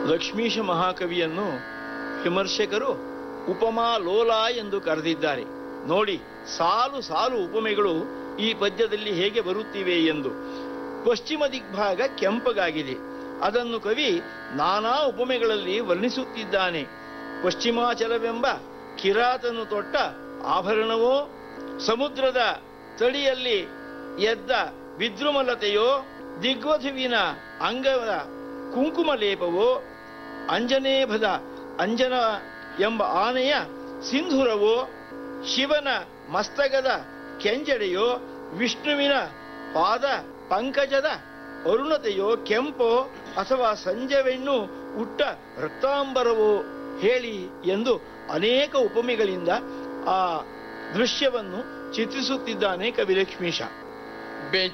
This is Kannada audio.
ಲಕ್ಷ್ಮೀಶ ಮಹಾಕವಿಯನ್ನು ವಿಮರ್ಶಕರು ಉಪಮಾ ಲೋಲ ಎಂದು ಕರೆದಿದ್ದಾರೆ ನೋಡಿ ಸಾಲು ಸಾಲು ಉಪಮೆಗಳು ಈ ಪದ್ಯದಲ್ಲಿ ಹೇಗೆ ಬರುತ್ತಿವೆ ಎಂದು ಪಶ್ಚಿಮ ದಿಗ್ಭಾಗ ಕೆಂಪಗಾಗಿದೆ ಅದನ್ನು ಕವಿ ನಾನಾ ಉಪಮೆಗಳಲ್ಲಿ ವರ್ಣಿಸುತ್ತಿದ್ದಾನೆ ಪಶ್ಚಿಮಾಚಲವೆಂಬ ಕಿರಾತನು ತೊಟ್ಟ ಆಭರಣವೋ ಸಮುದ್ರದ ತಡಿಯಲ್ಲಿ ಎದ್ದ ವಿದ್ರುಮಲತೆಯೋ ದಿಗ್ವಧುವಿನ ಅಂಗದ ಕುಂಕುಮ ಲೇಪವೋ ಅಂಜನೇಭದ ಅಂಜನ ಎಂಬ ಆನೆಯ ಸಿಂಧೂರವೋ ಶಿವನ ಮಸ್ತಕದ ಕೆಂಜಡೆಯೋ ವಿಷ್ಣುವಿನ ಪಾದ ಪಂಕಜದ ಅರುಣತೆಯೋ ಕೆಂಪೋ ಅಥವಾ ಸಂಜೆವೆಣ್ಣು ಉಟ್ಟ ರಕ್ತಾಂಬರವೋ ಹೇಳಿ ಎಂದು ಅನೇಕ ಉಪಮೆಗಳಿಂದ ಆ ದೃಶ್ಯವನ್ನು ಚಿತ್ರಿಸುತ್ತಿದ್ದಾನೆ ಕವಿ ಲಕ್ಷ್ಮೀಶ ಬೆಚ್ಚ